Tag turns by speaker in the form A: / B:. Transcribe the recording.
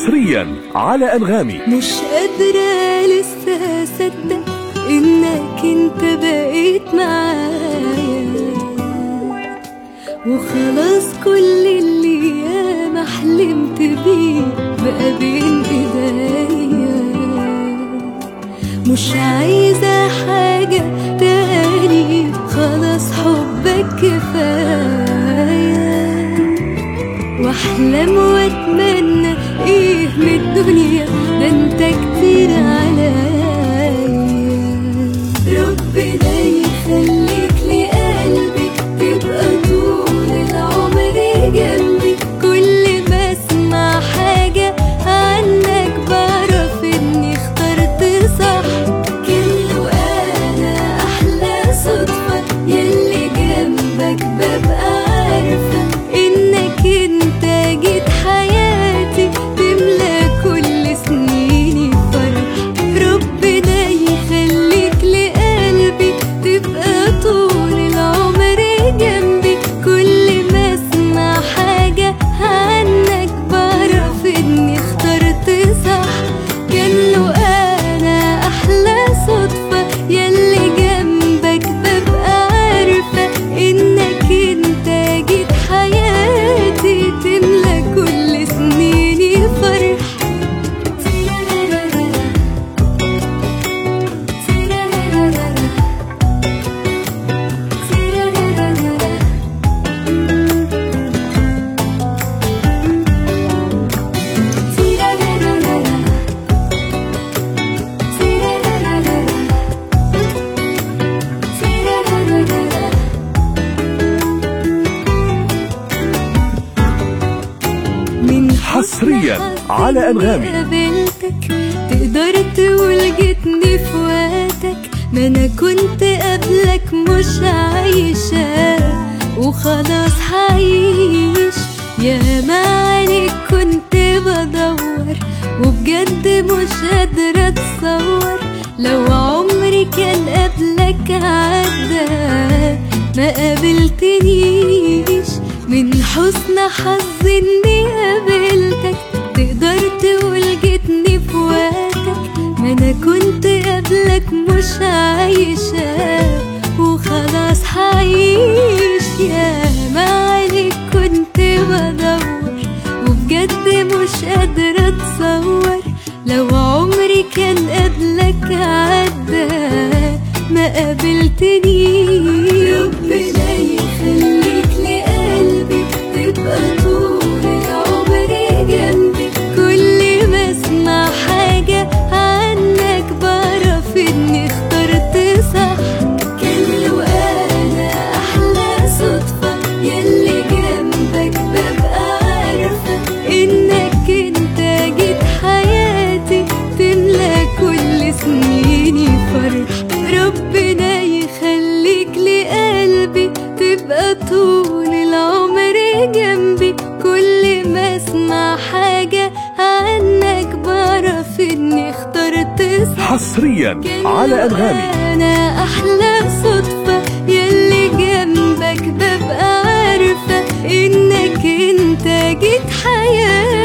A: حصريا على أنغامي
B: مش قادرة لسه أصدق إنك أنت بقيت معايا وخلاص كل اللي ياما حلمت بيه بقى بين إيديا مش عايزة حاجة تاني خلاص حبك كفاية واحلم واتمنى ايه من الدنيا ده انت كتير عليا ربنا يخليك لقلبي تبقى طول العمر جنبي كل ما اسمع حاجة عنك بعرف اني اخترت صح كله انا احلى صدفة يلي جنبك ببقى عارفة انك انت جيت حياتي تملى كل سنيني فرح ربنا يخليك لقلبي تبقى طول العمر جنبي كل ما اسمع حاجة عنك بعرف اني اخترت صح كان له انا احلى صدفة يلي جنبك ببقى عارفة انك انت جيت حياتي تملى كل سنيني فرح من
A: حصرياً على أنغامي.
B: قابلتك تقدر تقول جيتني في وقتك ما انا كنت قبلك مش عايشة وخلاص هعيش يا ما عليك كنت بدور وبجد مش قادرة اتصور لو عمري كان قبلك عدى ما قابلتنيش من حسن حظي اني قابلتك تقدر تقول جيتني في وقتك ما انا كنت قبلك مش عايشة وخلاص هعيش يا ما عليك كنت بدور وبجد مش قادرة اتصور لو عمري كان قبلك عدى ما قابلتنيش ربنا يخليك لقلبي تبقى طول العمر جنبي كل ما اسمع حاجة عنك بعرف اني اخترت صح كان له انا احلى صدفة يلي جنبك ببقى عارفة انك انت جيت حياتي تملى كل سنيني فرح ربنا يخليك لقلبي تبقى طول العمر جنبي كل ما اسمع حاجة عنك بعرف اني اخترت صح
A: حصريا على أنغامي
B: انا احلى صدفة يلي جنبك ببقى عارفة انك انت جيت حياتي